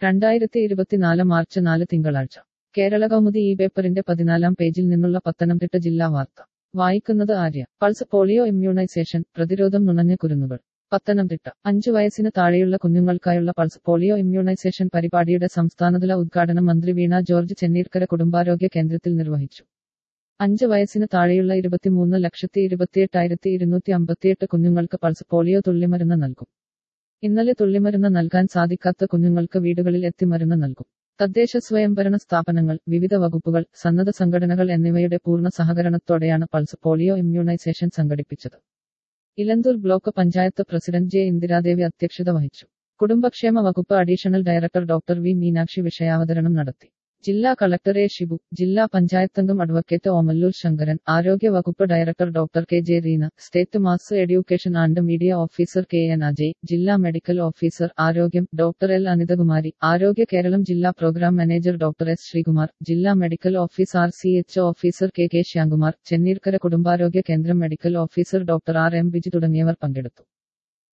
രണ്ടായിരത്തി ഇരുപത്തിനാല് മാർച്ച് നാല് തിങ്കളാഴ്ച കേരള കൗമുദി ഈ പേപ്പറിന്റെ പതിനാലാം പേജിൽ നിന്നുള്ള പത്തനംതിട്ട ജില്ലാ വാർത്ത വായിക്കുന്നത് ആര്യ പൾസ് പോളിയോ ഇമ്മ്യൂണൈസേഷൻ പ്രതിരോധം നുണഞ്ഞ കുരുന്നുകൾ പത്തനംതിട്ട അഞ്ചു വയസ്സിന് താഴെയുള്ള കുഞ്ഞുങ്ങൾക്കായുള്ള പൾസ് പോളിയോ ഇമ്മ്യൂണൈസേഷൻ പരിപാടിയുടെ സംസ്ഥാനതല ഉദ്ഘാടനം മന്ത്രി വീണ ജോർജ് ചെന്നീർക്കര കുടുംബാരോഗ്യ കേന്ദ്രത്തിൽ നിർവഹിച്ചു അഞ്ച് വയസ്സിന് താഴെയുള്ള ഇരുപത്തിമൂന്ന് ലക്ഷത്തി ഇരുപത്തിയെട്ടായിരത്തി ഇരുന്നൂറ്റി അമ്പത്തിയെട്ട് കുഞ്ഞുങ്ങൾക്ക് പൾസ് പോളിയോ തുള്ളിമരുന്ന് നൽകും ഇന്നലെ തുള്ളിമരുന്ന് നൽകാൻ സാധിക്കാത്ത കുഞ്ഞുങ്ങൾക്ക് വീടുകളിൽ എത്തി മരുന്ന് നൽകും തദ്ദേശ സ്വയംഭരണ സ്ഥാപനങ്ങൾ വിവിധ വകുപ്പുകൾ സന്നദ്ധ സംഘടനകൾ എന്നിവയുടെ പൂർണ്ണ സഹകരണത്തോടെയാണ് പൾസ് പോളിയോ ഇമ്മ്യൂണൈസേഷൻ സംഘടിപ്പിച്ചത് Elanthoor block panchayat president J Indiradevi അധ്യക്ഷത വഹിച്ചു കുടുംബക്ഷേമ വകുപ്പ് additional director doctor V Meenakshi വിഷയാവതരണം നടത്തി ജില്ലാ കളക്ടർ എ ഷിബു ജില്ലാ പഞ്ചായത്തംഗം അഡ്വക്കേറ്റ് ഓമല്ലൂർ ശങ്കരൻ ആരോഗ്യ വകുപ്പ് director doctor K J Reena state mass education and media officer K N Ajay ജില്ലാ മെഡിക്കൽ ഓഫീസർ ആരോഗ്യം ഡോക്ടർ എൽ അനിതകുമാരി ആരോഗ്യ കേരളം ജില്ലാ programme manager doctor S Sreekumar ജില്ലാ medical officer C H officer K K Syamkumar Chenneerkara കുടുംബാരോഗ്യ കേന്ദ്രം medical officer doctor R M Biji തുടങ്ങിയവർ പങ്കെടുത്തു